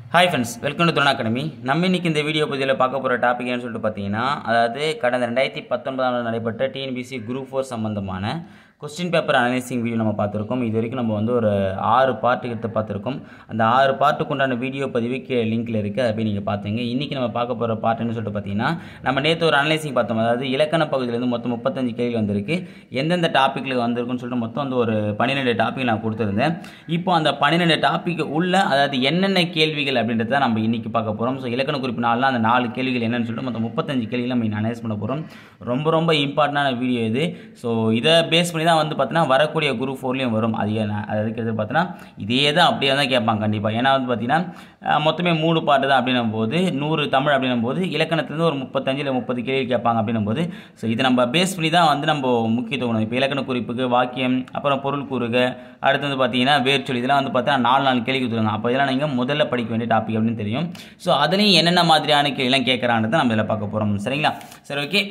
Hi friends welcome to Thuna academy நம்ம இன்னைக்கு இந்த வீடியோ பதிவில் பார்க்க போகிற டாபிக் என்னன்னு சொல்லிட்டு பார்த்தீங்கன்னா அதாவது கடந்த ரெண்டாயிரத்தி பத்தொன்பதாம் ஆண்டு நடைபெற்ற டிஎன்பிசி குரூப் ஃபோர் சம்பந்தமான கொஸ்டின் பேப்பர் அனலைசிங் வீடியோ நம்ம பார்த்துருக்கோம் இது வரைக்கும் நம்ம வந்து ஒரு ஆறு பார்ட் எடுத்து பார்த்துருக்கோம் அந்த ஆறு பார்ட்டுக்கு உண்டான வீடியோ பதிவு கீழே லிங்க்கில் இருக்குது அதை போய் நீங்கள் பார்த்துங்க இன்றைக்கி நம்ம பார்க்க போகிற பார்ட்டுன்னு சொல்லிட்டு பார்த்தீங்கன்னா நம்ம நேற்று ஒரு அனலைசிங் பார்த்தோம் அதாவது இலக்கண பகுதியிலேருந்து மொத்தம் முப்பத்தஞ்சு கேள்வி வந்திருக்கு எந்தெந்த டாப்பிக்கில் வந்திருக்குன்னு சொல்லிட்டு மொத்தம் வந்து ஒரு பன்னிரெண்டு டாபிக் நான் கொடுத்துருந்தேன் இப்போ அந்த பன்னிரெண்டு டாபிக் உள்ள அதாவது என்னென்ன கேள்விகள் அப்படின்றத நம்ம இன்னைக்கு பார்க்க போகிறோம் ஸோ இலக்கண குறிப்பு நாளில் அந்த நாலு கேள்விகள் என்னன்னு சொல்லிட்டு மொத்தம் முப்பத்தஞ்சு கேள்விகள் நம்ம அனலைஸ் பண்ண போகிறோம் ரொம்ப ரொம்ப இம்பார்ட்டண்டான வீடியோ இது ஸோ இதை பேஸ் பண்ணி தான் வந்து பார்த்தீங்கன்னா வரக்கூடிய குரூப் ஃபோர்லேயும் வரும் அது என்ன அதுக்கு எது பார்த்தீங்கன்னா இதே தான் அப்படியே தான் கேட்பாங்க கண்டிப்பாக ஏன்னா வந்து பார்த்தீங்கன்னா அஹ், மொத்தமே மூணு பாட்டு தான் அப்படின்னும் போது நூறு தமிழ் அப்படின்னும் போது இலக்கணத்துலேருந்து ஒரு முப்பத்தஞ்சு இல்லை முப்பது கேள்வி கேட்பாங்க அப்படின்னும் போது ஸோ இதை நம்ம பேஸ் பண்ணி தான் வந்து நம்ம முக்கியத்துவம் இப்போ இலக்கண குறிப்புக்கு வாக்கியம் அப்புறம் பொருள் கூறுக அடுத்து வந்து பார்த்தீங்கன்னா வேர்ச்சொல் இதெல்லாம் வந்து பார்த்தா நாலு நாலு கேள்வி கொடுத்துருங்க அப்போ இதெல்லாம் நீங்கள் முதல்ல படிக்க வேண்டிய டாபிக் அப்படின்னு தெரியும் ஸோ அதுலேயும் என்னென்ன மாதிரியான கேள்விலாம் கேட்குறான்றதை நம்ம இதில் பார்க்க போகிறோம் சரிங்களா சரி ஓகே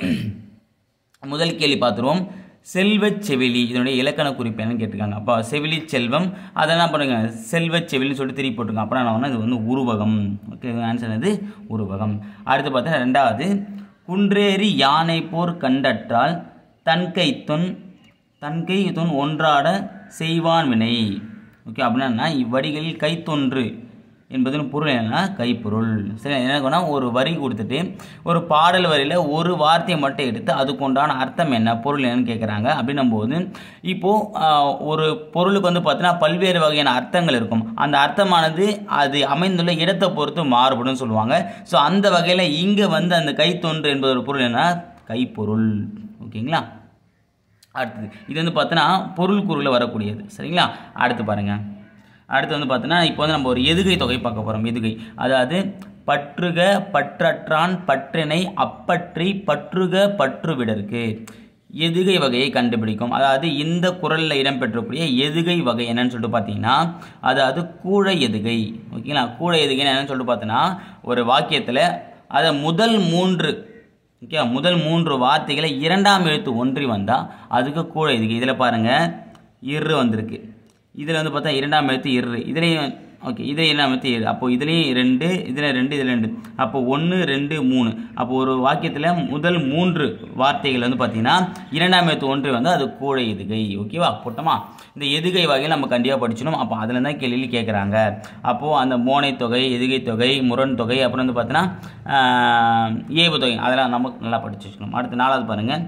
முதல் கேள்வி பார்த்துருவோம் செல்வச் செவிலி இதனுடைய இலக்கண குறிப்பு என்னன்னு கேட்டிருக்காங்க அப்போ செவிலி செல்வம் அதை என்ன பண்ணுங்க செல்வச் செவிலின்னு சொல்லிட்டு திருப்பி போட்டுருங்க அப்புறம் என்ன ஆகும்னா இது வந்து உருவகம் ஓகே ஆன்சர் இது உருவகம் அடுத்து பார்த்தா ரெண்டாவது குன்றேறி யானை போர் கண்டற்றால் தன்கை தொன் தன்கை தொன் ஒன்றாட செய்வான் வினை ஓகே அப்படின்னா இவ்வடிகளில் கைத்தொன்று என்பதன் பொருள் என்னன்னா கைப்பொருள் சரி என்ன ஒரு வரி கொடுத்துட்டு ஒரு பாடல் வரியில் ஒரு வார்த்தையை மட்டும் எடுத்து அதுக்கு உண்டான அர்த்தம் என்ன பொருள் என்னன்னு கேட்குறாங்க அப்படின்னும் போது இப்போது ஒரு பொருளுக்கு வந்து பார்த்தீங்கன்னா பல்வேறு வகையான அர்த்தங்கள் இருக்கும் அந்த அர்த்தமானது அது அமைந்துள்ள இடத்தை பொறுத்து மாறுபடும் சொல்லுவாங்க ஸோ அந்த வகையில் இங்கே வந்து அந்த கைத்தொன்று என்பதோட பொருள் என்ன கைப்பொருள் ஓகேங்களா அடுத்தது இது வந்து பார்த்தோன்னா பொருள் குறுவில் வரக்கூடியது சரிங்களா அடுத்து பாருங்கள் அடுத்து வந்து பார்த்தோன்னா இப்போ வந்து நம்ம ஒரு எதுகை தொகை பார்க்க போகிறோம் எதுகை அதாவது பற்றுக பற்றற்றான் பற்றினை அப்பற்றி பற்றுக பற்றுவிடற்கு எதுகை வகையை கண்டுபிடிக்கும் அதாவது இந்த குரலில் இடம்பெற்றக்கூடிய எதுகை வகை என்னன்னு சொல்லிட்டு பார்த்தீங்கன்னா அதாவது கூழ எதுகை ஓகேங்களா கூழ எதுகை என்னன்னு சொல்லிட்டு பார்த்தோன்னா ஒரு வாக்கியத்தில் அதை முதல் மூன்று ஓகே முதல் மூன்று வார்த்தைகளை இரண்டாம் எழுத்து ஒன்றி வந்தால் அதுக்கு கூட இதுக்கு இதில் பாருங்கள் இரு வந்திருக்கு இதில் வந்து பார்த்தா இரண்டாம் எழுத்து இரு இதுலேயும் ஓகே இதில் இரண்டாம் எழுத்து இரு அப்போது இதுலேயும் ரெண்டு இதில் ரெண்டு இதில் ரெண்டு அப்போ ஒன்று ரெண்டு மூணு அப்போ ஒரு வாக்கியத்தில் முதல் மூன்று வார்த்தைகள் வந்து பார்த்தீங்கன்னா இரண்டாம் எழுத்து ஒன்றி வந்தால் அது கூழை எதுகை ஓகேவா போட்டோமா இந்த எதுகை வகையில் நம்ம கண்டிப்பாக படிச்சிடணும் அப்போ அதில் தான் கேள்வியில் கேட்குறாங்க அப்போது அந்த மோனை தொகை எதுகை தொகை முரண் தொகை அப்புறம் வந்து பார்த்தீங்கன்னா ஏவு தொகை அதெல்லாம் நம்ம நல்லா படிச்சு வச்சுக்கணும் அடுத்து நாலாவது பாருங்கள்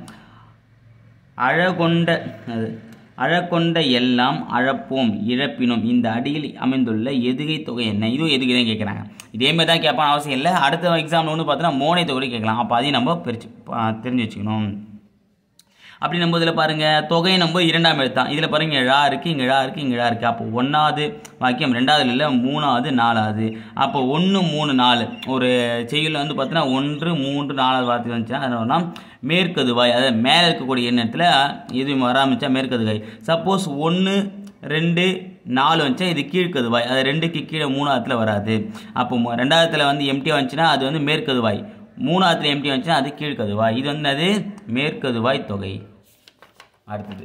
அழகொண்ட அது அழகொண்ட எல்லாம் அழப்போம் இழப்பினோம் இந்த அடியில் அமைந்துள்ள எதுகை தொகை என்ன இதுவும் எதுகை தான் கேட்குறாங்க இதேமாதிரி தான் கேட்பான அவசியம் இல்லை அடுத்த எக்ஸாமில் வந்து பார்த்தோன்னா மோனை தொகை கேட்கலாம் அப்போ அதையும் நம்ம பிரிச்சு பா- தெரிஞ்சு வச்சுக்கணும் அப்படி நம்ம இதில் பாருங்கள் தொகை நம்ம இரண்டாம் எழுத்தான் இதில் பாருங்க ழா இருக்குது இங்கே ழா இருக்குது இங்கே ழா இருக்குது அப்போ ஒன்றாவது வாக்கியம் ரெண்டாவது இல்லை மூணாவது நாலாவது அப்போ ஒன்று மூணு நாலு ஒரு செய்யுளில் வந்து பார்த்தீங்கன்னா ஒன்று மூன்று நாலாவது வார்த்தை வந்துச்சுன்னா அதனால மேற்கதுவாய் அதாவது மேலே இருக்கக்கூடிய எண்ணத்தில் எதுவும் வராமிச்சா மேற்கதுவாய் சப்போஸ் ஒன்று ரெண்டு நாலு வந்துச்சா இது கீழ்க்கதுவாய் அது ரெண்டுக்கு கீழே மூணாவதுல வராது அப்போ மு- ரெண்டாவதுல வந்து எம்டி வந்துச்சுன்னா அது வந்து மேற்கதுவாய் மூணாவதுல எம்டி வந்துச்சுன்னா அது கீழ்க்கதுவாய் இது வந்து அது மேற்கதுவாய் தொகை அடுத்தது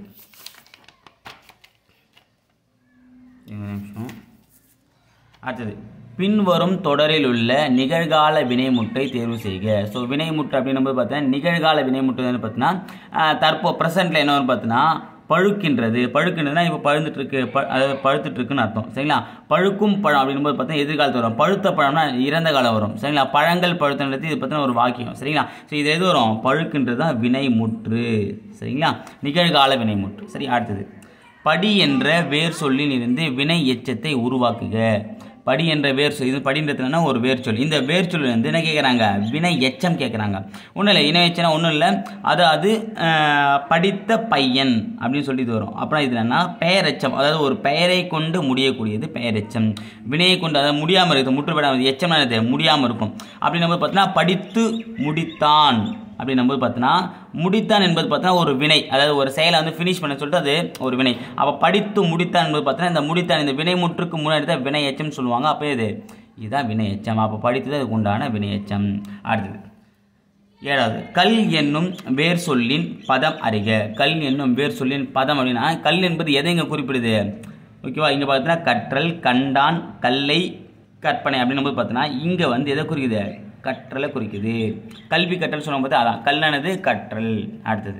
இருங்க ஒரு நிமிஷம் அடுத்தது பின்வரும் தொடரில் உள்ள நிகழ்கால வினைமுட்டை தேர்வு செய்க ஸோ வினைமுட்டு அப்படின்னு பார்த்தீங்கன்னா நிகழ்கால வினைமுட்டு வந்து பார்த்தீங்கன்னா ஆஹ், தற்போ ப்ரெசென்ட்டில் என்ன வரும் பார்த்தீங்கன்னா பழுக்கின்றது பழுக்கின்றதுனா இப்போ பழுந்துட்டு இருக்கு ப அதாவது பழுத்துட்டு இருக்குன்னு அர்த்தம் சரிங்களா பழுக்கும் பழம் அப்படின்போது பார்த்தீங்கன்னா எதிர்காலத்து வரும் பழுத்த பழம்னா இறந்த காலம் வரும் சரிங்களா பழங்கள் பழுத்தன்றது இது பற்றின ஒரு வாக்கியம் சரிங்களா ஸோ இது எது வரும் பழுக்கின்றது தான் வினைமுற்று சரிங்களா நிகழ்கால வினைமுற்று சரி அடுத்தது படி என்ற வேர் சொல்லில் இருந்து வினை எச்சத்தை உருவாக்குக படி என்ற வேர் சொல் இது படின்றதுனா ஒரு வேர் சொல் இந்த வேர் சொல் வந்து என்ன கேட்குறாங்க வினை எச்சம் கேட்குறாங்க ஒன்றும் இல்லை இணை எச்சனா ஒன்றும் இல்லை அதாவது ஆஹ், படித்த பையன் அப்படின்னு சொல்லி இது வரும் அப்புறம் இது என்னன்னா பெயரெச்சம் அதாவது ஒரு பெயரை கொண்டு முடியக்கூடியது பெயரெச்சம் வினையை கொண்டு அதாவது முடியாமல் இருக்குது முற்றுப்படாமல் எச்சம்னா என்னது முடியாமல் இருக்கும் அப்படி நம்ம பார்த்தீங்கன்னா படித்து முடித்தான் அப்படி நம்ம பார்த்தோன்னா முடித்தான் என்பது பார்த்தோன்னா ஒரு வினை அதாவது ஒரு செயலை வந்து ஃபினிஷ் பண்ண சொல்லிட்டு அது ஒரு வினை அப்போ படித்து முடித்தான் என்பது பார்த்தோன்னா இந்த முடித்தான் இந்த வினை முற்றுக்கு முன்னாடி தான் வினை எச்சம்னு சொல்லுவாங்க அப்போ இது இதுதான் வினை எச்சம் அப்போ படித்தது அதுக்கு உண்டான வினை எச்சம் அடுத்தது ஏழாவது கல் என்னும் வேர் சொல்லின் பதம் அறிக கல் என்னும் வேர் சொல்லின் பதம் அப்படின்னா கல் என்பது எதை இங்கே குறிப்பிடுது ஓகேவா இங்கே பார்த்தீங்கன்னா கற்றல் கண்டான் கல்லை கற்பனை அப்படின்னும் போது பார்த்தோன்னா இங்கே வந்து எதை குறிக்குது கற்றலை குறிக்குது கல்வி கற்றல் சொல்லும் போது அதான் கல்லானது கற்றல் அடுத்தது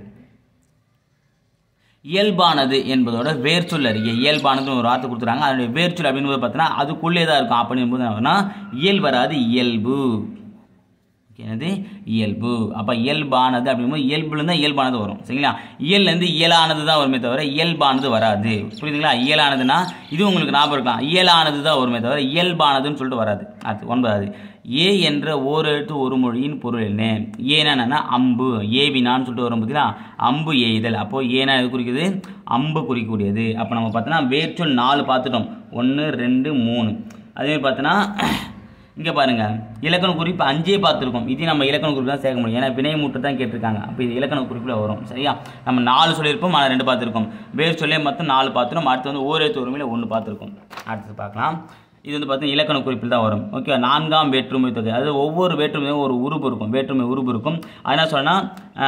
இயல்பானது என்பதோட வேர்ச்சொல் அறிய இயல்பானதுன்னு ஒரு வார்த்தை கொடுத்துறாங்க அதனுடைய வேர்ச்சொல் அப்படின்னு பார்த்தோன்னா அதுக்குள்ளே தான் இருக்கும் அப்படின்னும் போது என்ன இயல் வராது இயல்பு என்னது இயல்பு அப்போ இயல்பானது அப்படிங்கும்போது இயல்புலேருந்து தான் இயல்பானது வரும் சரிங்களா இயல்லேருந்து இயலானது தான் வருமே தவிர இயல்பானது வராது புரியுதுங்களா இயலானதுன்னா இது உங்களுக்கு ஞாபகம் இருக்கலாம் இயலானது தான் வருமே தவிர இயல்பானதுன்னு சொல்லிட்டு வராது அடுத்து ஒன்பதாவது ஏ என்ற ஓரெழுத்து ஒரு மொழியின் பொருள் என்ன ஏன்னா என்னன்னா அம்பு ஏவினான்னு சொல்லிட்டு வரும் பார்த்தீங்களா அம்பு எய்தல் அப்போது ஏனா எது குறிக்குது அம்பு குறிக்கக்கூடியது அப்போ நம்ம பார்த்தோன்னா வேர்ச்சொல் நாலு பார்த்துட்டோம் ஒன்று ரெண்டு மூணு அதே பார்த்தோன்னா இங்கே பாருங்கள் இலக்கண குறிப்பு அஞ்சே பார்த்துருக்கோம் இது நம்ம இலக்கண குறிப்பு தான் சேர்க்க முடியும் ஏன்னா வினை மூட்டு தான் கேட்டிருக்காங்க அப்போ இது இலக்கண குறிப்பில் வரும் சரியா நம்ம நாலு சொல்லியிருப்போம் ஆனால் ரெண்டு பார்த்துருக்கோம் வேர் சொல்லே மொத்தம் நாலு பார்த்துரும் அடுத்து வந்து ஓரேத்து ஒருமையில் ஒன்று பார்த்துருக்கோம் அடுத்து பார்க்கலாம் இது வந்து பார்த்தீங்கன்னா இலக்கண குறிப்பில் தான் வரும் ஓகே நான்காம் வேற்றுமை தொகை அதாவது ஒவ்வொரு வேற்றுமையும் ஒரு உருபு இருக்கும் வேற்றுமை உருபு இருக்கும் அது என்ன சொன்னால்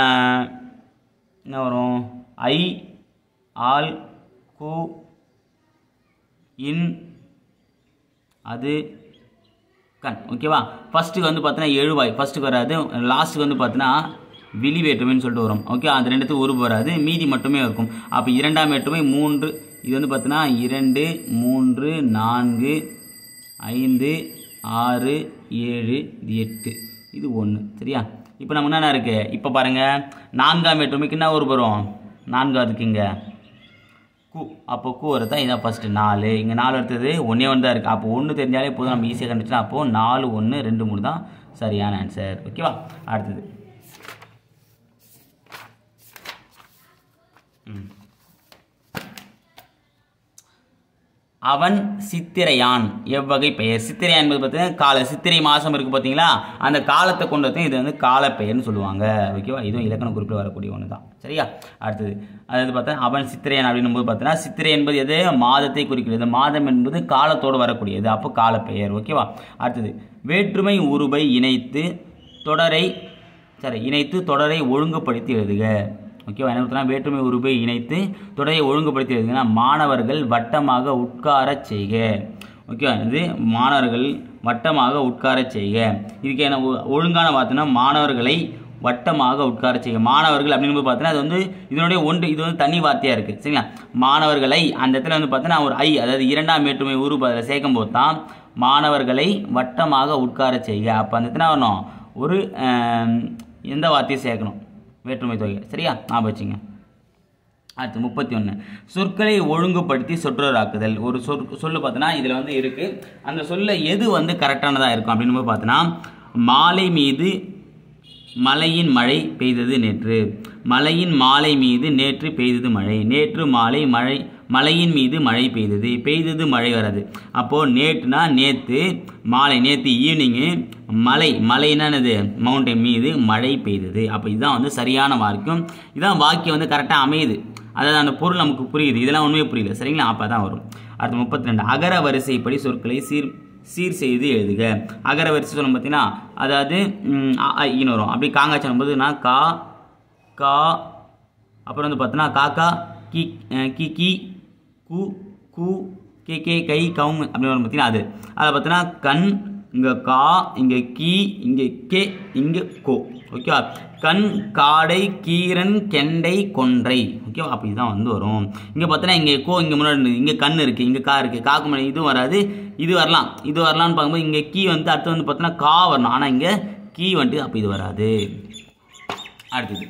என்ன வரும் ஐ ஆல் கு இன் அது கண் ஓகேவா ஃபஸ்ட்டுக்கு வந்து பார்த்தீங்கன்னா எழுவாய் ஃபஸ்ட்டுக்கு வராது லாஸ்ட்டுக்கு வந்து பார்த்தீங்கன்னா விழி வேற்றுமைன்னு சொல்லிட்டு வரும் ஓகே அந்த ரெண்டுத்துக்கு உருவு வராது மீதி மட்டுமே இருக்கும் அப்போ இரண்டாம் வேற்றுமை மூன்று இது வந்து பார்த்தீங்கன்னா இரண்டு மூன்று நான்கு ஐந்து ஆறு ஏழு இது எட்டு இது ஒன்று சரியா இப்போ நம்ம என்னென்ன இருக்குது இப்போ பாருங்கள் நான்காம் வேற்றுமைக்கு என்ன உருவு வரும் நான்காவதுக்கு இங்கே கு அப்போ கு வருது தான் இதான் ஃபஸ்ட்டு நாலு இங்கே நாலு எடுத்தது ஒன்றே ஒன்று தான் இருக்குது அப்போ ஒன்று தெரிஞ்சாலே போதும் நம்ம ஈஸியாக கண்டுபிடிச்சா அப்போது நாலு ஒன்று ரெண்டு மூணு தான் சரியான ஆன்சர் ஓகேவா அடுத்தது ம். அவன் சித்திரையான் எவ்வகை பெயர் சித்திரையான் என்பது பார்த்தீங்கன்னா கால சித்திரை மாதம் இருக்குது பார்த்தீங்களா அந்த காலத்தை கொண்டு வந்து இது வந்து காலப்பெயர்னு சொல்லுவாங்க ஓகேவா இதுவும் இலக்கண குறிப்பில் வரக்கூடிய ஒன்று தான் சரியா அடுத்தது அதாவது பார்த்தா அவன் சித்திரையான் அப்படின்னும் போது பார்த்தீங்கன்னா சித்திரை என்பது எது மாதத்தை குறிக்கிறது மாதம் என்பது காலத்தோடு வரக்கூடியது அப்போ காலப்பெயர் ஓகேவா அடுத்தது வேற்றுமை உருபை இணைத்து தொடரை சரி இணைத்து தொடரை ஒழுங்குபடுத்தி எழுதுக ஓகேவா என்ன கொடுத்தா வேற்றுமை உருவை இணைத்து தொடரை ஒழுங்குபடுத்தி எழுதுங்கன்னா மாணவர்கள் வட்டமாக உட்காரச் செய்க ஓகேவா இது மாணவர்கள் வட்டமாக உட்காரச் செய்க இதுக்கு என்ன ஒ- ஒழுங்கான வார்த்தைனா மாணவர்களை வட்டமாக உட்காரச் செய்க மாணவர்கள் அப்படின்னு பார்த்தீங்கன்னா அது வந்து இதனுடைய ஒன்று இது வந்து தனி வார்த்தையாக இருக்குது சரிங்களா மாணவர்களை அந்த இடத்துல வந்து பார்த்தீங்கன்னா ஒரு ஐ அதாவது இரண்டாம் வேற்றுமை உருவு அதில் சேர்க்கும் போது தான் மாணவர்களை வட்டமாக உட்காரச் செய்க அப்போ அந்த இடத்துல என்ன வரணும் ஒரு ஆம், எந்த வார்த்தையை சேர்க்கணும் வேற்றுமை தொகை சரியா ஞாபகம் வச்சுங்க அடுத்து முப்பத்தி ஒன்று சொற்களை ஒழுங்குபடுத்தி சொற்றொடராக்குதல் ஒரு சொற் சொல்லு பார்த்தோன்னா இதில் வந்து இருக்குது அந்த சொல்ல எது வந்து கரெக்டானதாக இருக்கும் அப்படின்னு போது பார்த்தோன்னா மாலை மீது மலையின் மழை பெய்தது நேற்று மலையின் மாலை மீது நேற்று பெய்தது மழை நேற்று மாலை மழை மலையின் மீது மழை பெய்தது பெய்தது மழை வராது அப்போது நேற்றுனா நேற்று மாலை நேற்று ஈவினிங்கு மலை மலை என்னது மவுண்டன் மீது மழை பெய்தது அப்போ இதுதான் வந்து சரியான வாக்கியம் இதான் வாக்கியம் வந்து கரெக்டாக அமையுது அதாவது அந்த பொருள் நமக்கு புரியுது இதெல்லாம் ஒன்றுமே புரியல சரிங்களா அப்போ தான் வரும் அடுத்து முப்பத்தி ரெண்டு அகர வரிசைப்படி சொற்களை சீர் சீர் செய்து எழுதுக அகர வரிசை சொல்லும் பார்த்தீங்கன்னா அதாவது ம், அ, ஆ, ஈன்னு வரும் அப்படி காங்காய் சொல்லும்போது நான் கா கா அப்புறம் வந்து பார்த்தோன்னா காக்கா கி அஹ், கி கி கு கு கே கே கை கவுங் அப்படின்னு வரும் பார்த்தீங்கன்னா அது அதில் பார்த்தீங்கன்னா கண் இங்கே கா இங்கே கீ இங்கே கே இங்கே கோ ஓகேவா கண் காடை கீரன் கெண்டை கொன்றை ஓகேவா அப்படி தான் வந்து வரும் இங்கே பார்த்தோன்னா இங்கே கோ இங்கே முன்னாடி இருந்தது இங்கே கண் இருக்குது இங்கே கா இருக்குது காக்கு முன்னாடி இதுவும் வராது இது வரலாம் இது வரலாம்னு பார்க்கும்போது இங்கே கீ வந்து அடுத்து வந்து பார்த்தோன்னா கா வரணும் ஆனால் இங்கே கீ வந்துட்டு அப்போ இது வராது அடுத்தது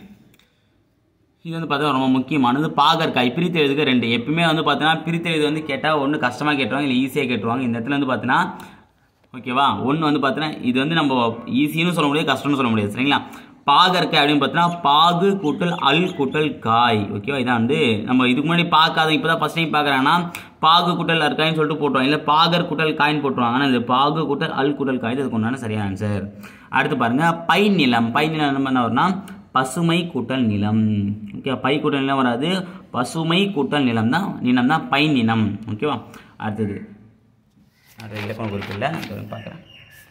இது வந்து பார்த்தா ரொம்ப முக்கியமானது பாகற்காய் பிரித்து எழுதுக ரெண்டு எப்பயுமே வந்து பார்த்தீங்கன்னா பிரித்து எழுது வந்து கேட்டால் ஒன்று கஷ்டமாக கேட்டுருவாங்க இல்லை ஈஸியாக கேட்டுருவாங்க இந்த இடத்துல வந்து பார்த்தீங்கன்னா ஓகேவா ஒன்று வந்து பார்த்தீங்கன்னா இது வந்து நம்ம ஈஸின்னு சொல்ல முடியாது கஷ்டம்னு சொல்ல முடியாது சரிங்களா பாகற்காய் அப்படின்னு பார்த்தீங்கன்னா பாகு கூட்டல் அல் கூட்டல் காய் ஓகேவா இதான் வந்து நம்ம இதுக்கு முன்னாடி பார்க்காத இப்போ தான் ஃபஸ்ட் டைம் பார்க்குறாங்கன்னா பாகு கூட்டல் அற்காய்னு சொல்லிட்டு போட்டுருவாங்க இல்லை பாகர் கூட்டல் காயின்னு போட்டுருவாங்க ஆனால் இது பாகு கூட்டல் அல் கூட்டல் காய் இதுக்கு உண்டான சரியான ஆன்சர் அடுத்து பாருங்க பை நிலம் பை நிலம் நம்ம என்ன வரும்னா பசுமை கூட்டல் நிலம் ஓகே பை கூட்டல் நிலம் வராது பசுமை கூட்டல் நிலம் தான் நிலம் தான் பை நிலம் ஓகேவா அடுத்தது அது இலக்கண குறிப்பு இல்லை பார்க்குறேன்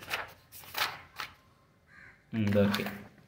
இந்த இருக்கு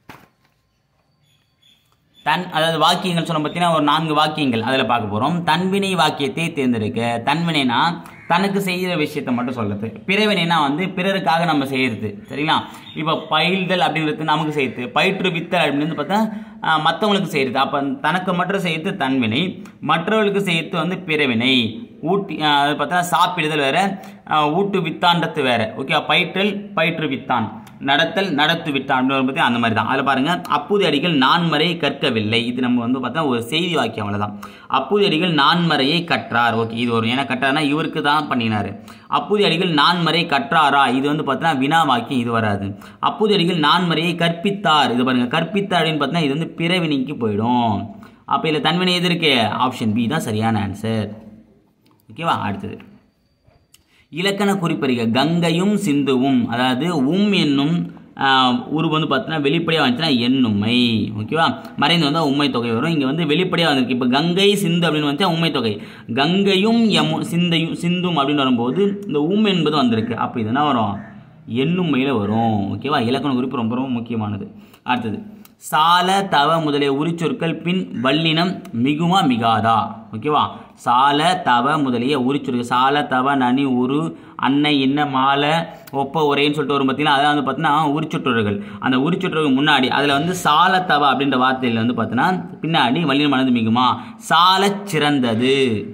தன் அதாவது வாக்கியங்கள் சொன்ன பார்த்தீங்கன்னா ஒரு நான்கு வாக்கியங்கள் அதில் பார்க்க போகிறோம் தன்வினை வாக்கியத்தை தேர்ந்தெடுக்க தன்வினைனா தனக்கு செய்கிற விஷயத்தை மட்டும் சொல்றது பிறவினைனா வந்து பிறருக்காக நம்ம செய்யறது சரிங்களா இப்போ பயில்தல் அப்படிங்கிறது நமக்கு செய்யுது பயிற்றுவித்தல் அப்படின்னு பார்த்தா ஆஹ், மற்றவங்களுக்கு செய்யறது அப்போ தனக்கு மட்டும் செய்யறது தன்வினை மற்றவர்களுக்கு செய்யறது வந்து பிறவினை ஊட்டி ஆஹ், அது பார்த்தா சாப்பிடுதல் வேற ஆஹ், ஊட்டு வித்தாண்டத்து வேற ஓகே பயிற்றல் பயிற்றுவித்தான் நடத்தல் நடத்து விட்டான் அப்படின்னு பற்றி அந்த மாதிரி தான் அதில் பாருங்க அப்பூதி அடிகள் நான்மறை கற்கவில்லை இது நம்ம வந்து பார்த்தா ஒரு செய்தி வாக்கியம் அவ்வளோதான் அப்பூதி அடிகள் நான்மறையை கற்றார் ஓகே இது ஒரு ஏன்னா கற்றார்னா இவருக்கு தான் பண்ணினாரு அப்பூதி அடிகள் நான்மறை கற்றாரா இது வந்து பார்த்தீங்கன்னா வினா வாக்கியம் இது வராது அப்பூதி அடிகள் நான்மறையை கற்பித்தார் இது பாருங்க கற்பித்தார் அப்படின்னு பார்த்தீங்கன்னா இது வந்து பிறவினிக்கு போயிடும் அப்போ இதில் தன்வினை எது இருக்கு ஆப்ஷன் பி தான் சரியான ஆன்சர் ஓகேவா அடுத்தது இலக்கண குறிப்பறிக கங்கையும் சிந்துவும் அதாவது உம் என்னும் ஆஹ், உருவு வந்து பார்த்தீங்கன்னா வெளிப்படையாக வந்துச்சுன்னா எண்ணுமை ஓகேவா மறைந்து வந்தால் உண்மை தொகை வரும் இங்கே வந்து வெளிப்படையாக வந்திருக்கு இப்போ கங்கை சிந்து அப்படின்னு வந்துச்சா உண்மை தொகை கங்கையும் எமு சிந்தையும் சிந்தும் அப்படின்னு வரும்போது இந்த உம் என்பது வந்திருக்கு அப்போ இது என்ன வரும் எண்ணுமையில் வரும் ஓகேவா இலக்கண குறிப்பு ரொம்ப ரொம்ப முக்கியமானது அடுத்தது சால தவ முதலிய உரிச்சொற்கள் பின் வல்லினம் மிகுமா மிகாதா ஓகேவா சால தவ முதலிய உரிச்சொற்கள் சால தவ நனி உரு அன்னை இன்ன மாலை ஒப்ப உரைன்னு சொல்லிட்டு வரும் பார்த்தீங்கன்னா அதெல்லாம் வந்து பார்த்தீங்கன்னா உரிச்சொற்றர்கள் அந்த உரிச்சொற்றர்கள் முன்னாடி அதில் வந்து சால தவ அப்படின்ற வார்த்தையில் வந்து பார்த்தீங்கன்னா பின்னாடி வல்லினமானது மிகுமா சாலச் சிறந்தது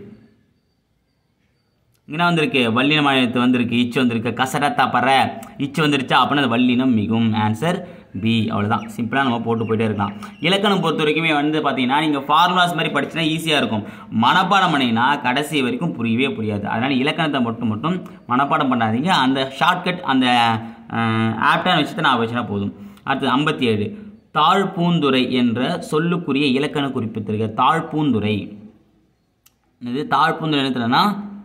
இங்கே வந்திருக்கு வல்லினம் ஆயத்து வந்திருக்கு இச்சு வந்திருக்கு கசட தப்பற இச்சு வந்துருச்சா அப்படின்னா அது வல்லினம் மிகும் ஆன்சர் பி அவ்வளோதான் சிம்பிளாக நம்ம போட்டு போயிட்டே இருக்கலாம் இலக்கணம் பொறுத்த வரைக்குமே வந்து பார்த்தீங்கன்னா நீங்கள் ஃபார்முலாஸ் மாதிரி படிச்சுனா ஈஸியாக இருக்கும் மனப்பாடம் பண்ணிங்கன்னா கடைசி வரைக்கும் புரியவே புரியாது அதனால் இலக்கணத்தை மட்டும் மட்டும் மனப்பாடம் பண்ணாதீங்க அந்த ஷார்ட்கட் அந்த ஆப்டான விஷயத்தை நான் வச்சுனா போதும் அடுத்து ஐம்பத்தி ஏழு தாழ்பூந்துரை என்ற சொல்லுக்குரிய இலக்கண குறிப்பு தருக தாழ்பூந்துரை இது தாழ்பூந்துரை என்னத்துலனா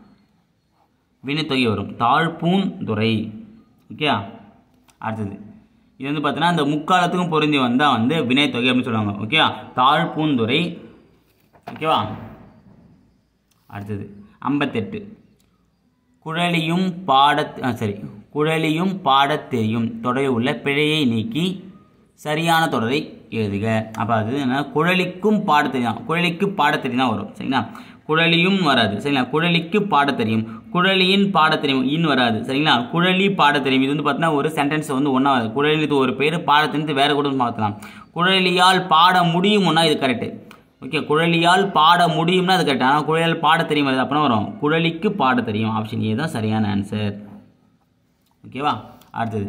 வினைத்தொகை வரும் தாழ்பூந்துறை ஓகே அடுத்தது இது வந்து பார்த்தீங்கன்னா அந்த முக்காலத்துக்கும் பொருந்தி வந்தால் வந்து வினைத்தொகை அப்படின்னு சொல்லுவாங்க ஓகே தாழ்பூந்துறை ஓகேவா அடுத்தது ஐம்பத்தெட்டு குழலியும் பாடத் ஆ, சரி குழலியும் பாடத் தெரியும் தொடரில் உள்ள பிழையை நீக்கி சரியான தொடரை எழுதுக அப்போ அது என்ன குழலிக்கும் பாடத் தெரியும் குழலிக்கு பாடத் தெரியும் தான் வரும் சரிங்களா குழலியும் வராது சரிங்களா குழலிக்கு பாடத் தெரியும் குழலியின் பாடத் தெரியும் இன் வராது சரிங்களா குழலி பாடத் தெரியும் இது வந்து பார்த்தீங்கன்னா ஒரு சென்டென்ஸ் வந்து ஒன்றா வராது குழலி இது ஒரு பேர் பாடத்திலிருந்து வேற கூட மாற்றலாம் குழலியால் பாட முடியும்னா இது கரெக்டு ஓகே குழலியால் பாட முடியும்னா அது கரெக்ட் ஆனால் குழலியால் பாட தெரியும் வருது அப்படின்னா வரும் குழலிக்கு பாட தெரியும் ஆப்ஷன் ஏ தான் சரியான ஆன்சர் ஓகேவா அடுத்தது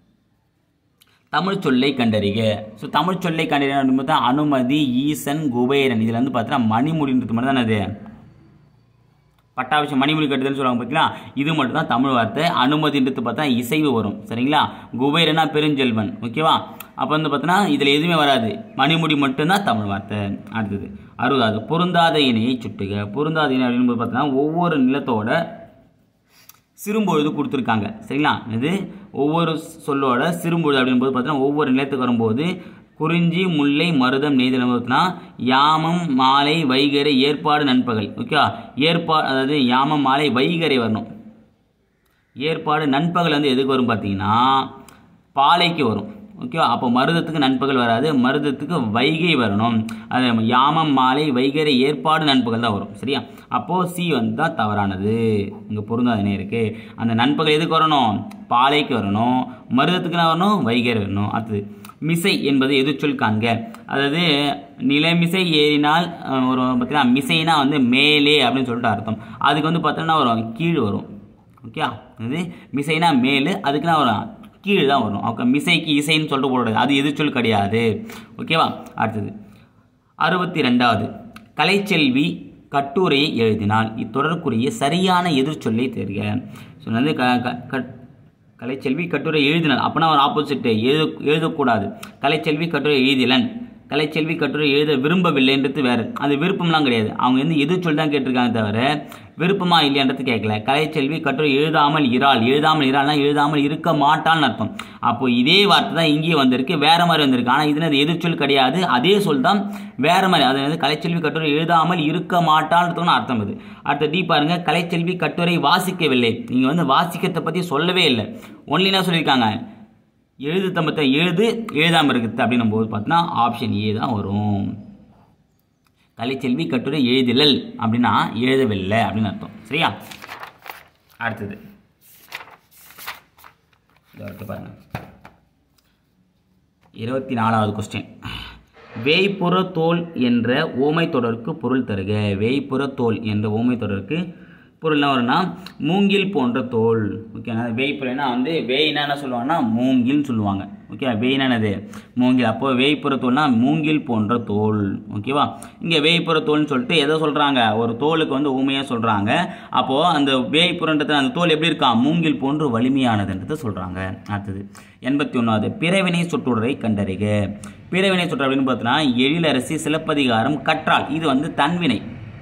தமிழ் சொல்லை கண்டறிக ஸோ தமிழ் சொல்லை கண்டறிக அப்படின்னு பார்த்தா அனுமதி ஈசன் குபேரன் இதில் வந்து பார்த்தீங்கன்னா மணிமுடின்றது மட்டும் தானே அது பட்டாபிஷம் மணிமொழி கட்டுதல்னு சொல்லுவாங்க பார்த்தீங்களா இது மட்டும் தான் தமிழ் வார்த்தை அனுமதின்றது பார்த்தா இசைவு வரும் சரிங்களா குபேரனா பெருஞ்செல்வன் ஓகேவா அப்போ வந்து பார்த்தீங்கன்னா இதில் எதுவுமே வராது மணிமுடி மட்டும்தான் தமிழ் வார்த்தை அடுத்தது அறுபதாவது பொருந்தாத இணையை சுட்டுக பொருந்தாத இணை அப்படின்னு பார்த்தீங்கன்னா ஒவ்வொரு நிலத்தோட சிறும்பொழுது கொடுத்துருக்காங்க சரிங்களா இது ஒவ்வொரு சொல்லோட சிறும்பொழுது அப்படின்போது பார்த்தீங்கன்னா ஒவ்வொரு நிலத்துக்கு வரும்போது குறிஞ்சி முல்லை மருதம் நெய்தல் பார்த்தீங்கன்னா யாமம் மாலை வைகரை ஏற்பாடு நண்பகல் ஓகே ஏற்பாடு அதாவது யாமம் மாலை வைகரை வரணும் ஏற்பாடு நண்பகல் வந்து எதுக்கு வரும் பார்த்தீங்கன்னா பாலைக்கு வரும் ஓகேவா அப்போ மருதத்துக்கு நண்பகல் வராது மருதத்துக்கு வைகை வரணும் அது யாமம் மாலை வைகரை ஏற்பாடு நண்பகல் தான் வரும் சரியா அப்போது சி வந்து தான் தவறானது இங்கே பொருந்தாதனே இருக்குது அந்த நண்பகல் எதுக்கு வரணும் பாலைக்கு வரணும் மருதத்துக்கு என்ன வரணும் வைகரை வரணும் அடுத்தது மிசை என்பது எதிர்ச்சொல் காண்க அதாவது நிலமிசை ஏறினால் அஹ், ஒரு பார்த்தீங்கன்னா மிசைனா வந்து மேலே அப்படின்னு சொல்லிட்டு அர்த்தம் அதுக்கு வந்து பார்த்தோன்னா வரும் கீழ் வரும் ஓகே இது மிசைனா மேலு அதுக்கு தான் வரும் கீழ் தான் வரும் ஓகே மிசைக்கு இசைன்னு சொல்லிட்டு போடுறது அது எதிர்ச்சொல் கிடையாது ஓகேவா அடுத்தது அறுபத்தி ரெண்டாவது கலைச்செல்வி கட்டுரையை எழுதினால் இத்தொடர்க்குரிய சரியான எதிர்ச்சொல்லை தெரிக ஸோ வந்து க க- கட்- கலைச்செல்வி கட்டுரை எழுதினார் அப்படின்னா ஒரு ஆப்போசிட் எழுத எழுதக்கூடாது கலைச்செல்வி கட்டுரை எழுதிலன் கலைச்செல்வி கட்டுரை எழுத விரும்பவில்லைன்றது வேறு அது விருப்பம்லாம் கிடையாது அவங்க வந்து எதிர்ச்சொல் தான் கேட்டிருக்காங்க தவிர விருப்பமா இல்லைன்றது கேட்கல கலைச்செல்வி கட்டுரை எழுதாமல் இறாள் எழுதாமல் இறாள்னா எழுதாமல் இருக்க மாட்டாள்னு அர்த்தம் அப்போ இதே வார்த்தை தான் இங்கேயே வந்திருக்கு வேற மாதிரி வந்திருக்கு ஆனால் இது அது எதிர்ச்சொல் கிடையாது அதே சொல் தான் வேற மாதிரி அது வந்து கலைச்செல்வி கட்டுரை எழுதாமல் இருக்க மாட்டான்றதுக்கு அர்த்தம் இது அடுத்த டி பாருங்க கலைச்செல்வி கட்டுரை வாசிக்கவில்லை நீங்கள் வந்து வாசிக்கிறத பற்றி சொல்லவே இல்லை ஒன்லி என்ன சொல்லியிருக்காங்க எழுது தம்பத்தை எழுது எழுதாமல் இருக்குது அப்படின்னும் போது பார்த்தீங்கன்னா ஆப்ஷன் ஏ தான் வரும் கலைச்செல்வி கட்டுரை எழுதிலல் அப்படின்னா எழுதவில்லை அப்படின்னு அர்த்தம் சரியா அடுத்தது இதை இருக்கு பாருங்க இருபத்தி நாலாவது கொஸ்டின் வேய்ப்புற தோல் என்ற ஓமை தொடருக்கு பொருள் தருக வேய்ப்புற தோல் என்ற ஓமை தொடருக்கு பொருள் என்ன வரும்னா மூங்கில் போன்ற தோல் ஓகேண்ணா வேய்ப்புறனா வந்து வேய்னா என்ன சொல்லுவாங்கன்னா மூங்கில்னு சொல்லுவாங்க ஓகே வேய்னா என்னது மூங்கில் அப்போ வேய்ப்புற தோல்னா மூங்கில் போன்ற தோல் ஓகேவா இங்கே வேய்ப்புற தோல்னு சொல்லிட்டு எதை சொல்கிறாங்க ஒரு தோலுக்கு வந்து ஊமையாக சொல்கிறாங்க அப்போது அந்த வேய்ப்புறன்றது அந்த தோல் எப்படி இருக்கா மூங்கில் போன்று வலிமையானதுன்றதை சொல்கிறாங்க அடுத்தது எண்பத்தி ஒன்றாவது பிறவினை சொற்றொடரை கண்டறிக பிறவினை சொற்றொடர் அப்படின்னு பார்த்தோன்னா எழிலரசி சிலப்பதிகாரம் கற்றால் இது வந்து தன்வினை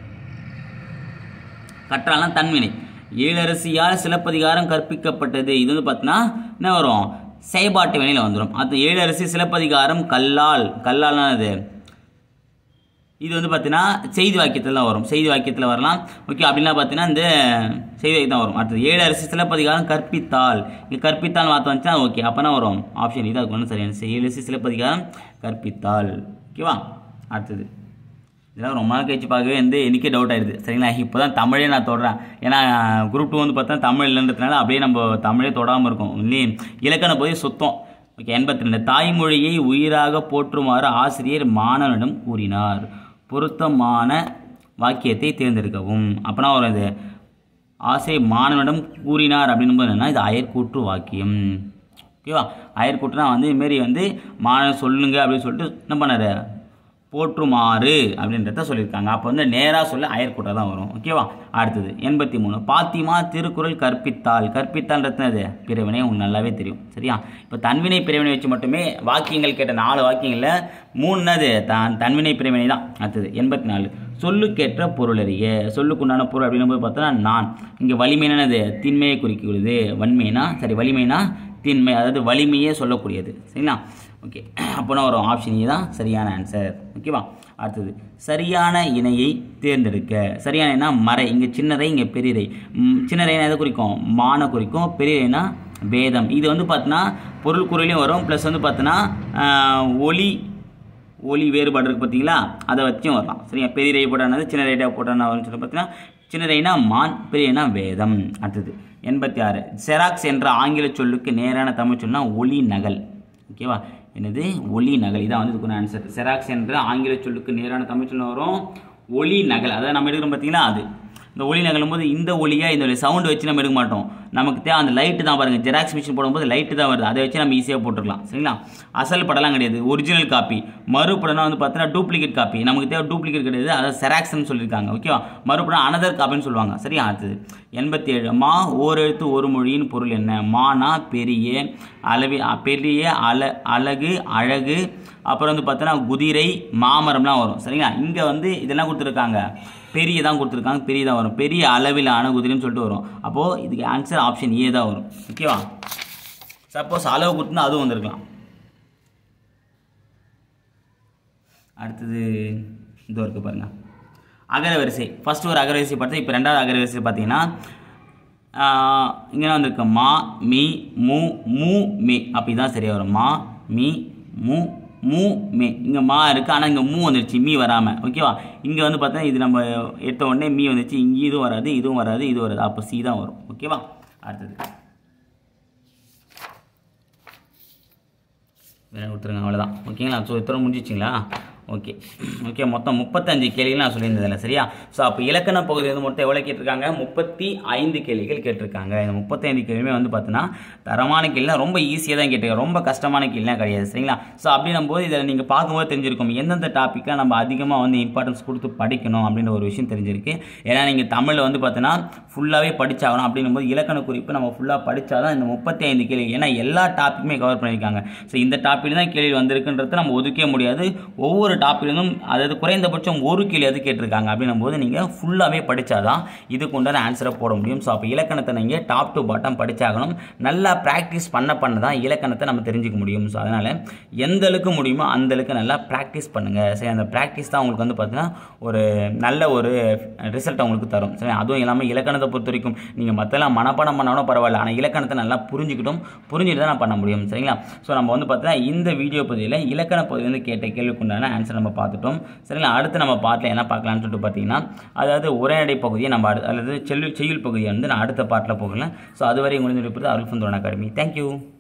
கற்றால்னா தன்வினை ஏழரசியால் சிலப்பதிகாரம் கற்பிக்கப்பட்டது இது வந்து பார்த்தீங்கன்னா என்ன வரும் செயல்பாட்டு வினையில் வந்துடும் அது ஏழரசி சிலப்பதிகாரம் கல்லால் கல்லால்னா அது இது வந்து பார்த்தீங்கன்னா செய்தி வாக்கியத்தில் தான் வரும் செய்தி வாக்கியத்தில் வரலாம் ஓகே அப்படின்னா பார்த்தீங்கன்னா இந்த செய்தி வாக்கியம் தான் வரும் அடுத்தது ஏழு அரசு சிலப்பதிகாரம் கற்பித்தால் இங்கே கற்பித்தால் மாற்ற வந்துச்சுன்னா ஓகே அப்போனா வரும் ஆப்ஷன் இதாக இருக்கும் சரியான ஏழு அரசு சிலப்பதிகாரம் கற்பித்தால் ஓகேவா அடுத்தது இதெல்லாம் ரொம்ப நாள் கழிச்சு பார்க்கவே வந்து எனக்கே டவுட் ஆயிடுது சரிங்களா இப்போ தான் தமிழே நான் தொடறேன் ஏன்னா குரூப் டூ வந்து பார்த்தா தமிழ் இல்லைன்றதுனால அப்படியே நம்ம தமிழே தொடாமல் இருக்கோம் இல்லையே இலக்கண போய் சுத்தம் ஓகே எண்பத்தி ரெண்டு தாய்மொழியை உயிராக போற்றுமாறு ஆசிரியர் மாணவனிடம் கூறினார் பொருத்தமான வாக்கியத்தை தேர்ந்தெடுக்கவும் அப்போனா ஒரு இது ஆசிரியர் மாணவனிடம் கூறினார் அப்படின்னு போது என்னன்னா இது அயற்கூற்று வாக்கியம் ஓகேவா அயற்கூற்றுனா வந்து இதுமாரி வந்து மாணவர் சொல்லுங்க அப்படின்னு சொல்லிட்டு என்ன பண்ணாரு போற்றுமாறு அப்படின்றத சொல்லியிருக்காங்க அப்போ வந்து நேராக சொல்ல அயற்கூட்டை தான் வரும் ஓகேவா அடுத்தது எண்பத்தி மூணு பாத்திமா திருக்குறள் கற்பித்தால் கற்பித்தால்ன்றது அது பிறவினை உங்களுக்கு நல்லாவே தெரியும் சரியா இப்போ தன்வினை பிறவினை வச்சு மட்டுமே வாக்கியங்கள் கேட்ட நாலு வாக்கியங்களில் மூணுனது தான் தன்வினை பிறவினை தான் அடுத்தது எண்பத்தி நாலு சொல்லுக்கேற்ற பொருள் அறிய சொல்லுக்குண்டான பொருள் அப்படின்னு போது பார்த்தோன்னா நான் இங்கே வலிமையானது திண்மையை குறிக்கிறது வன்மைனா சரி வலிமைனா திண்மை அதாவது வலிமையே சொல்லக்கூடியது சரிங்களா ஓகே அப்போனா வரும் ஆப்ஷன் ஏ தான் சரியான ஆன்சர் ஓகேவா அடுத்தது சரியான இணையை தேர்ந்தெடுக்க சரியான இணைனா மறை இங்கே சின்னதை இங்கே பெரியதை ம், சின்னதைனா எதை குறிக்கும் மான குறிக்கும் பெரியதைனா வேதம் இது வந்து பார்த்தீங்கன்னா பொருள் குறையிலையும் வரும் ப்ளஸ் வந்து பார்த்தீங்கன்னா ஆஹ், ஒலி ஒலி வேறுபாடு இருக்குது பார்த்தீங்களா அதை வச்சும் வரலாம் சரியா பெரிய ரை போட்டானது சின்ன ரைட்டாக போட்டானா வரும்னு சொல்லி பார்த்தீங்கன்னா சின்ன ரைனா மான் பெரியனா வேதம் அடுத்தது எண்பத்தி ஆறு செராக்ஸ் என்ற ஆங்கில சொல்லுக்கு நேரான தமிழ் சொன்னா ஒலி நகல் ஓகேவா என்னது ஒலி நகல் இதான் வந்து இதுக்குள்ள ஆன்சர் செராக்ஸ் என்ற ஆங்கில சொல்லுக்கு நேரான தமிழ் சொன்ன வரும் ஒலி நகல் அதாவது நம்ம எடுக்கிறோம் பார்த்தீங்களா அது இந்த ஒளி நகலும் போது இந்த ஒளியை இந்த சவுண்டு வச்சு நம்ம எடுக்க மாட்டோம் நமக்கு தேவை அந்த லைட்டு தான் பாருங்கள் ஜெராக்ஸ் மிஷின் போடும்போது லைட்டு தான் வருது அதை வச்சு நம்ம ஈஸியாக போட்டுருக்கலாம் சரிங்களா அசல் படம்லாம் கிடையாது ஒரிஜினல் காப்பி மறுபடம்னா வந்து பார்த்தீங்கன்னா டூப்ளிகேட் காப்பி நமக்கு தேவை டூப்ளிகேட் கிடையாது அதாவது செராக்ஸ்னு சொல்லியிருக்காங்க ஓகேவா மறுபடம் அனதர் காப்பின்னு சொல்லுவாங்க சரியா அடுத்தது எண்பத்தி ஏழு மா ஓரெழுத்து ஒரு மொழியின் பொருள் என்ன மானா பெரிய அளவி பெரிய அல அழகு அழகு அப்புறம் வந்து பார்த்தோன்னா குதிரை மாமரம்லாம் வரும் சரிங்களா இங்கே வந்து இதெல்லாம் கொடுத்துருக்காங்க பெரிய தான் கொடுத்துருக்காங்க பெரிய தான் வரும் பெரிய அளவிலான குதிரைன்னு சொல்லிட்டு வரும் அப்போது இதுக்கு ஆன்சர் ஆப்ஷன் ஏ தான் வரும் ஓகேவா சப்போஸ் அளவு கொடுத்துருந்தா அதுவும் வந்திருக்கலாம் அடுத்தது இதோ இருக்கு பாருங்க அகரவரிசை ஃபர்ஸ்ட் ஒரு அகரவரிசை பார்த்தா இப்போ ரெண்டாவது அகரவரிசை பார்த்தீங்கன்னா இங்கே வந்திருக்கு மா மீ மு மூ மே அப்படி தான் சரியாக வரும் மா மீ மு மூ மே இங்கே மா இருக்குது ஆனால் இங்கே மூ வந்துருச்சு மீ வராமல் ஓகேவா இங்கே வந்து பார்த்தா இது நம்ம எடுத்த உடனே மீ வந்துச்சு இங்கே இதுவும் வராது இதுவும் வராது இதுவும் வராது அப்போ சி தான் வரும் ஓகேவா அடுத்தது வேறு கொடுத்துருங்க அவ்வளோதான் ஓகேங்களா ஸோ இத்தனை முடிஞ்சிச்சிங்களா ஓகே ஓகே மொத்தம் முப்பத்தஞ்சு கேள்விகள் நான் சொல்லியிருந்ததில்ல சரியா ஸோ அப்போ இலக்கண பகுதி வந்து மொத்தம் எவ்வளோ கேட்டிருக்காங்க முப்பத்தி ஐந்து கேள்விகள் கேட்டிருக்காங்க இந்த முப்பத்தைந்து கேள்வியுமே வந்து பார்த்தீங்கன்னா தரமான கேள்விலாம் ரொம்ப ஈஸியாக தான் கேட்டிருக்காங்க ரொம்ப கஷ்டமான கேள்விலாம் கிடையாது சரிங்களா ஸோ அப்படின்னும் போது இதில் நீங்கள் பார்க்கும்போது தெரிஞ்சிருக்கும் எந்தெந்த டாப்பிக்கில் நம்ம அதிகமாக வந்து இம்பார்ட்டன்ஸ் கொடுத்து படிக்கணும் அப்படின்ற ஒரு விஷயம் தெரிஞ்சிருக்கு ஏன்னா நீங்கள் தமிழில் வந்து பார்த்தீங்கன்னா ஃபுல்லாகவே படிச்சாகணும் அப்படின்னும் போது இலக்கண குறிப்பு நம்ம ஃபுல்லாக படித்தா தான் இந்த முப்பத்தி ஐந்து கேள்வி ஏன்னா எல்லா டாப்பிக்குமே கவர் பண்ணியிருக்காங்க ஸோ இந்த டாப்பில் தான் கேள்வி வந்திருக்குன்றதை நம்ம ஒதுக்கவே முடியாது ஒவ்வொரு டாப்பிலும் அதாவது குறைந்தபட்சம் ஒரு கேள்வி அது கேட்டிருக்காங்க அப்படின்னும் போது நீங்கள் ஃபுல்லாகவே படித்தாதான் இதுக்கு உண்டான ஆன்சரை போட முடியும் ஸோ அப்போ இலக்கணத்தை நீங்கள் டாப் டு பாட்டம் படிச்சாகணும் நல்லா ப்ராக்டிஸ் பண்ண பண்ண தான் இலக்கணத்தை நம்ம தெரிஞ்சுக்க முடியும் ஸோ அதனால் எந்த அளவுக்கு முடியுமோ அந்த அளவுக்கு நல்லா ப்ராக்டிஸ் பண்ணுங்கள் சரி அந்த ப்ராக்டிஸ் தான் உங்களுக்கு வந்து பார்த்தீங்கன்னா ஒரு நல்ல ஒரு ரிசல்ட் உங்களுக்கு தரும் சரி அதுவும் இல்லாமல் இலக்கணத்தை பொறுத்த வரைக்கும் நீங்கள் மற்றெல்லாம் மனப்பாடம் பண்ணாலும் பரவாயில்ல ஆனால் இலக்கணத்தை நல்லா புரிஞ்சுக்கிட்டும் புரிஞ்சுட்டு தான் நான் பண்ண முடியும் சரிங்களா ஸோ நம்ம வந்து பார்த்தீங்கன்னா இந்த வீடியோ பகுதியில் இலக்கண பகுதியிலேருந்து கேட்ட கேள்விக்குண்டான ஆன்சர் நம்ம பார்த்துட்டோம் சரிங்களா அடுத்து நம்ம பார்ட்டில் என்ன பார்க்கலாம்னு சொல்லிட்டு பார்த்தீங்கன்னா அதாவது உரைநடை பகுதியை நம்ம அடு அல்லது செல்லு செய்யுள் பகுதியை வந்து நான் அடுத்த பார்ட்டில் போகலாம் ஸோ அதுவரை முடிந்து இருப்பது அருள் ஃபந்தோன் அகாடமி தேங்க்யூ